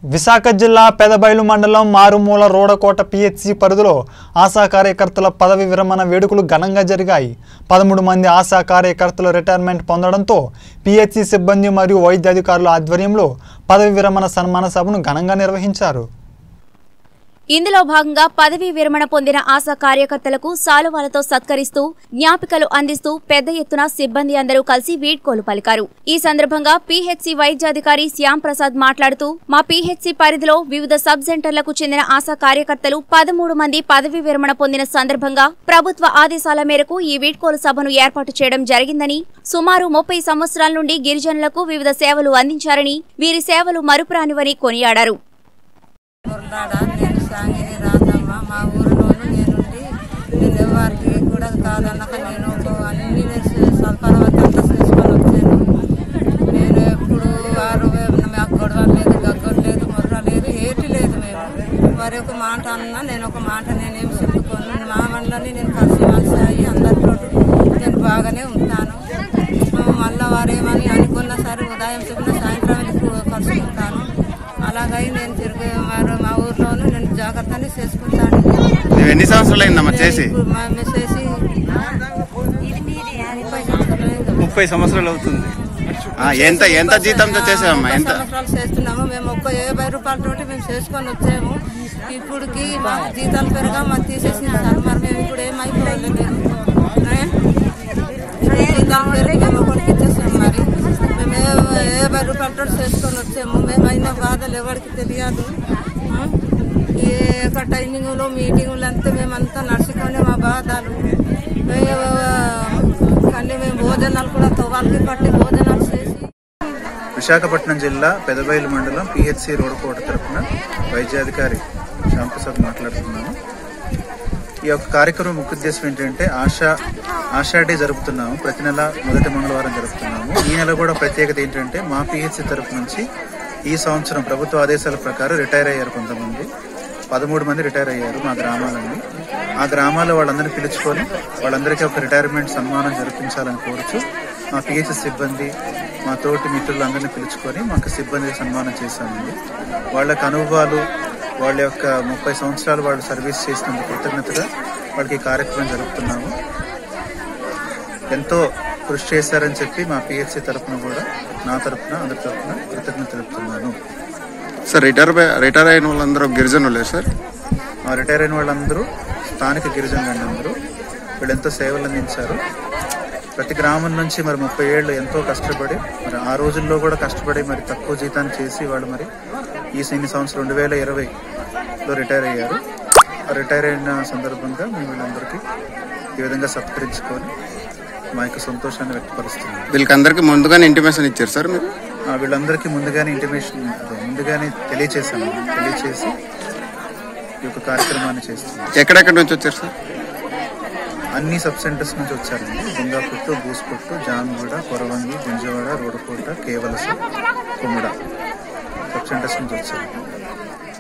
విశాఖ జిల్లా పెదబైలు మండలం మారుమూల రోడకోట పిహెచ్సి పరిధిలో ఆశా కార్యకర్తల పదవి విరమణ వేడుకలు ఘనంగా జరిగాయి పదమూడు మంది ఆశా కార్యకర్తలు రిటైర్మెంట్ పొందడంతో పిహెచ్సి సిబ్బంది మరియు వైద్య అధికారుల ఆధ్వర్యంలో పదవి విరమణ సన్మాన సభను ఘనంగా నిర్వహించారు ఇందులో భాగంగా పదవీ విరమణ పొందిన ఆశా కార్యకర్తలకు సాలువాలతో సత్కరిస్తూ జ్ఞాపికలు అందిస్తూ పెద్ద ఎత్తున సిబ్బంది అందరూ కలిసి వీడ్కోలు పలికారు ఈ సందర్భంగా పీహెచ్సీ వైద్యాధికారి శ్యామ్ ప్రసాద్ మాట్లాడుతూ మా పీహెచ్సీ పరిధిలో వివిధ సబ్ సెంటర్లకు చెందిన ఆశా కార్యకర్తలు పదమూడు మంది పదవీ విరమణ పొందిన సందర్భంగా ప్రభుత్వ ఆదేశాల మేరకు ఈ వీడ్కోలు సభను ఏర్పాటు చేయడం జరిగిందని సుమారు ముప్పై సంవత్సరాల నుండి గిరిజనులకు వివిధ సేవలు అందించారని వీరి సేవలు మరుపురానివని కొనియాడారు మురళాడ నేను సాంగిని రాజమ్మ మా ఊరిలోను నేనుండి నేను ఎవరికి కూడా కాదన్నాక నేను ఒక అన్ని నేను సల్పరవతి అంతా చేసుకొని వచ్చాను నేను ఎప్పుడు వారు మాకు గొడవ లేదు గగ్గర లేదు ముర్ర లేదు ఏటి లేదు మేము వారి ఒక మాట అన్నా నేను ఒక మాట నేనేం చెప్పుకోను మా మండలని నేను కలిసి మలిసి అయ్యి అందరితో నేను బాగానే ఉంటాను మళ్ళీ వారేమని అనుకున్నా సరే ఉదయం చెప్పిన సాయంత్రం వెళ్ళి కలుసుకుంటాను అలాగై నేను తిరిగి మరి మా ఊర్లోనూ నేను జాగ్రత్తని చేసుకుంటాను నువ్వు ఎన్ని సంవత్సరాలు అయిందమ్మా చేసి ఇప్పుడు మా మెసేసి ముప్పై సంవత్సరాలు అయింది. ముప్పై సంవత్సరాలు అవుతుంది ఆ, ఎంత ఎంత జీతంతో చేసావమ్మా ముప్పై ఎంత సంవత్సరాలు చేస్తున్నాము మేము ఒక్క యాభై రూపాయలతోటి మేము చేసుకొని వచ్చాము ఇప్పుడుకి మా జీతాలు పెరగా మాకు తీసేసి సార్ మరి మేము ఇప్పుడు ఏమైపోవాలి మేము ఏ? ఇప్పుడు జీతాలు పెరిగి మేము ఒకరికి ఇచ్చేస్తాం మరి మేము ఏ- యాభై రూపాయలతో చేసుకొని వచ్చాము మేము అయిన బాధలు ఎవరికి తెలియదు ఆ? ఈ యొక్క టైమింగ్లో మీటింగులు అంతా మేమంతా నడుచుకొని మా బాధలు మేము, కానీ మేము భోజనాలు కూడా తవ్వాలకి పట్టి భోజనాలు చేసి విశాఖపట్నం జిల్లా పెదబైలు మండలం పిహెచ్సి రోడ్కోట తరఫున వైద్యాధికారి శ్యాంప్రసాద్ మాట్లాడుతున్నాను ఈ యొక్క కార్యక్రమం ముఖ్య ఉద్దేశం ఏంటంటే ఆశా ఆశా డే జరుపుతున్నాము ప్రతి నెల మొదటి మంగళవారం జరుపుతున్నాము ఈ నెల కూడా ప్రత్యేకత ఏంటంటే మా పిహెచ్సి తరఫు నుంచి ఈ సంవత్సరం ప్రభుత్వ ఆదేశాల ప్రకారం రిటైర్ అయ్యారు కొంతమంది పదమూడు మంది రిటైర్ అయ్యారు మా గ్రామాలని ఆ గ్రామాల్లో వాళ్ళందరినీ పిలుచుకొని వాళ్ళందరికీ ఒక రిటైర్మెంట్ సన్మానం జరిపించాలని కోరుచు మా పిహెచ్ సిబ్బంది మా తోటి మిత్రులందరినీ పిలుచుకొని మాకు సిబ్బంది సన్మానం చేశామండి వాళ్ళకి అనుభవాలు వాళ్ళ యొక్క ముప్పై సంవత్సరాలు వాళ్ళు సర్వీస్ చేసినందుకు కృతజ్ఞతగా వాళ్ళకి ఈ కార్యక్రమం జరుపుతున్నాము ఎంతో కృషి చేశారని చెప్పి మా పిహెచ్సి తరఫున కూడా నా తరఫున అందరి తరఫున కృతజ్ఞత తెలుపుతున్నాను సార్ రిటైర్ రిటైర్ అయిన వాళ్ళందరూ గిరిజనులే సార్ మా రిటైర్ అయిన వాళ్ళందరూ స్థానిక గిరిజనులు అందరూ వీళ్ళు ఎంతో సేవలు అందించారు ప్రతి గ్రామం నుంచి మరి ముప్పై ఏళ్ళు ఎంతో కష్టపడి మరి ఆ రోజుల్లో కూడా కష్టపడి మరి తక్కువ జీతాన్ని చేసి వాళ్ళు మరి ఈ ఇన్ని సంవత్సరం రెండు వేల ఇరవైలో రిటైర్ అయ్యారు ఆ రిటైర్ అయిన సందర్భంగా మేము వీళ్ళందరికీ ఈ విధంగా సత్కరించుకొని మా యొక్క సంతోషాన్ని వ్యక్తపరుస్తున్నాం వీళ్ళకందరికీ ముందుగానే ఇంటిమేషన్ ఇచ్చారు సార్ మీరు ఆ, వీళ్ళందరికీ ముందుగానే ఇంటిమేషన్ అదే ముందుగానే తెలియచేశాము తెలియచేసి ఈ యొక్క కార్యక్రమాన్ని చేస్తున్నాం ఎక్కడెక్కడి నుంచి వచ్చారు సార్ అన్ని సబ్ సెంటర్స్ నుంచి వచ్చారండి దుంగాపుట్టు బూసుపుట్టు జామిగూడ కొరవంగి గుంజవాడ రోడ్కోట కేవలస కుమ్మడ సబ్ సెంటర్స్ నుంచి వచ్చారు